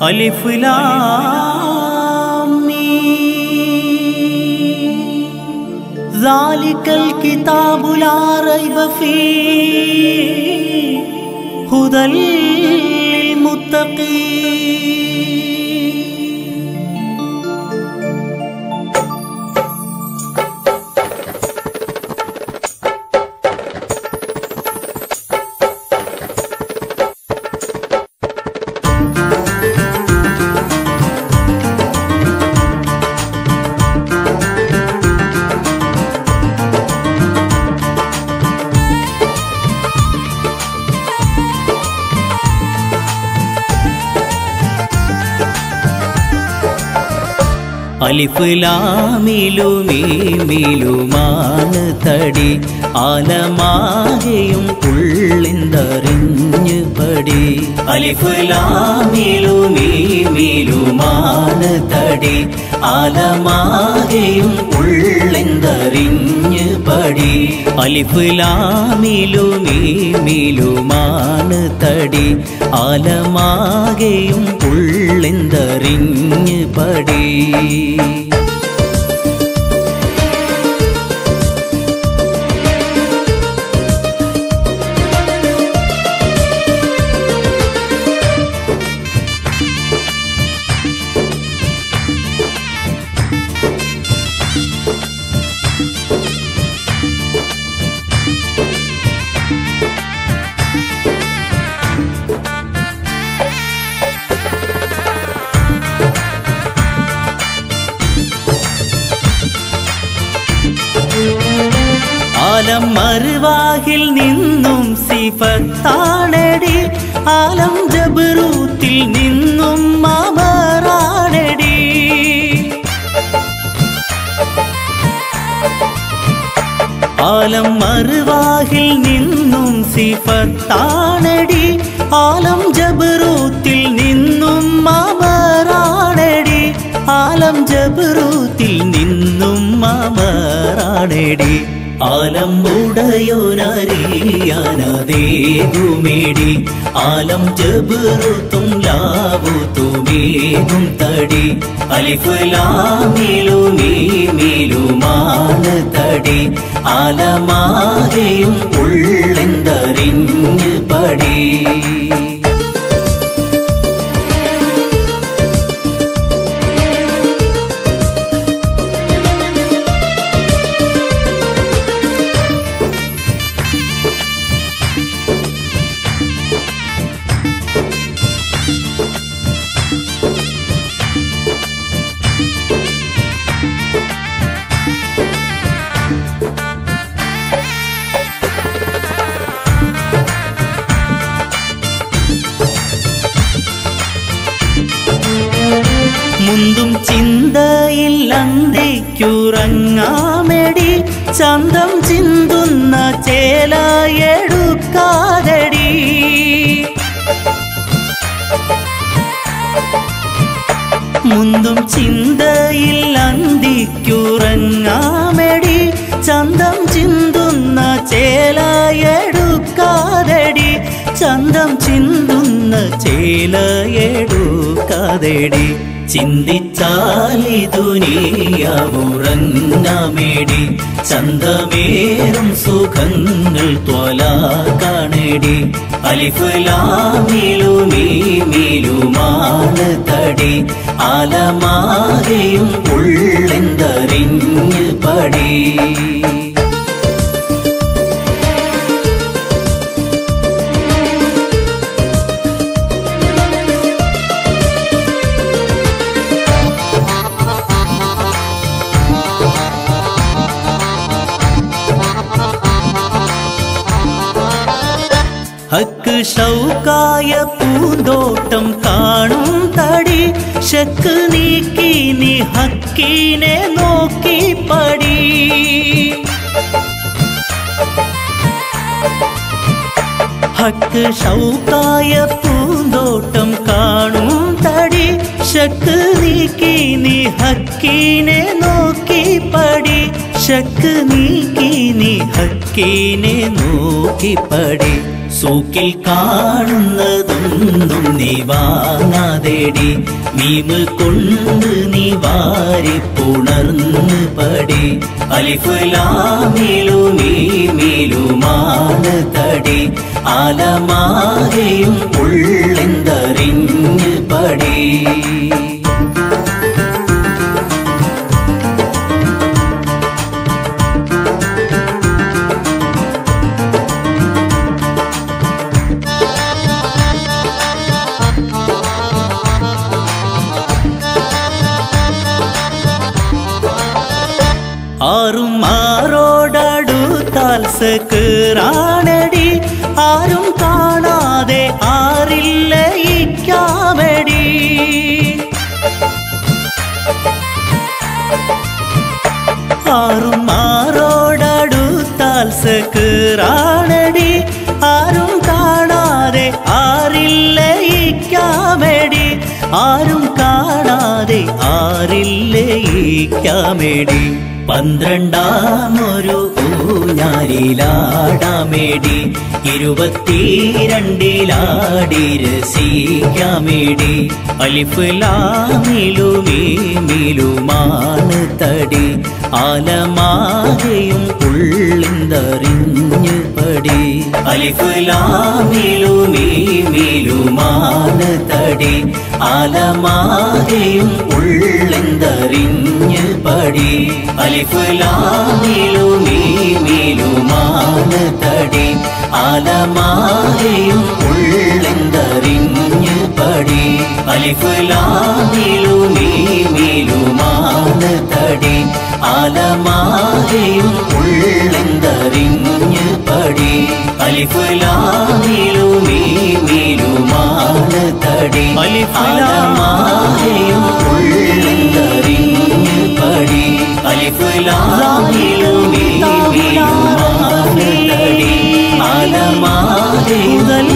അലിഫ് ലാം മീം. ذلك الكتاب لا ريب فيه هدى للمتقين അലിഫ് ലാമിലുമീമിലുമാണ് തടി ആലമാകെയും ഉള്ളിന്തറിഞ്ഞ് പടി അലിഫ് ലാമിലുമീമിലുമാണ് തടി ആലമാകെയും ഉള്ളിന്തറിഞ്ഞ് പടി അലിഫ് ലാമിലുമീമിലുമാണ് തടി ആലമാകെയും ഉള്ളിന്തറിഞ്ഞ് പടി ആലം മറുവാഹിൽ നിന്നും സിഫത്താണടി ആലം ജബറൂത്തിൽ നിന്നും മാമറാണടി ആലം മറുവാഹിൽ നിന്നും സിഫത്താണടി ആലം ജബറൂത്തിൽ നിന്നും മാമറാണടി ആലം ജബറൂത്തിൽ നിന്നും മാമറാണടി ആലം ഉടയോനറിയാനതേകുമേടി ആലം ജബറുത്തും ലാവുത്തുമേകും തടി അലിഫ് ലാമിലുമീമിലുമാണ് തടി ആലമാകെയും ഉള്ളെന്തറിഞ്ഞ് പടി മുന്തും ചിന്തയിൽ അന്തിക്കുറങ്ങാമെടി ചന്തം ചിന്തുന്ന ചേലയെടുക്കാതടി മുന്തും ചിന്തയിൽ അന്തിക്കുറങ്ങാമെടി ചന്തം ചിന്തുന്ന ചേലയെടുക്കാതടി ചന്തം ചിന്തുന്ന ചേലയെടുക്കാതടി ചിന്തിച്ചാലി ദുനിയാവുറങ്ങാമേടി ചന്തമേറും സുഖങ്ങൾ ത്വല കാണേടി അലിഫ് ലാമിലുമീമിലുമാണ് തടി ആലമാകെയും ഉള്ളെന്തറിഞ്ഞ് പടി ഹക്ക് ഷൗക്കായ പൂന്തോട്ടം കാണും തടി ശക്ക് നീക്കി നീ ഹക്കീനെ നോക്കി പടി ഹക്ക് ഷൗക്കായ പൂന്തോട്ടം കാണും തടി ശക്ക് നീക്കി നീ ഹക്കീനെ നോക്കി പടി ശക്ക് നീക്കി നീ ഹക്കീനെ നോക്കി പടി സൂക്കിൽ കാണുന്നതൊന്നും നീ വാങ്ങാതേടി മീമ് കൊണ്ട് നീ വാരി പുണർന്ന് പടി അലിഫുലാമിലു മീമിലുമാണ് തടി ആലമാകെയും ഉള്ളെന്തറിഞ്ഞ് പടി ആറും ആറോടടുത്താൽ സക്കറാണടി ആരും കാണാതെ ആറില്ല ഇക്കാമടി ആറും ആറോടടുത്താൽ സക്കറാണടി ആരും കാണാതെ ആറില്ല ഇക്കാമടി ആരും കാണാതെ ആറില്ല ഇക്കാമടി പന്ത്രണ്ടാം ഒരു ഊഞ്ഞാലിലാടാമേടി ഇരുപത്തിരണ്ടിലാടി രസിക്കാമേടി അലിഫുലാമിലുമീമിലുമാണ് തടി ആലമാകെയും ഉള്ളിന്തറിഞ്ഞു പടി അലിഫുലാമിലുമീമിലുമാണ് തടി ആലമാകെയും ഉള്ളെന്തറിഞ്ഞ് പടി അലിഫുലാമിലുമീമിലുമാണ് തടി ആലമാകെയും ഉള്ളെന്തറിഞ്ഞ് പടി അലിഫുലാമിലുമീമിലുമാണ് തടി ആലമാകെയും ഉള്ളെന്തറിഞ്ഞ് പടി അലിഫുലാമിലുമീമിലുമാണ് തടി ആലമാകെയും ഉള്ളെന്തറിഞ്ഞ് പടി അലിഫുലാമിലുമീമിലുമാണ് തടി ആലമാകെയും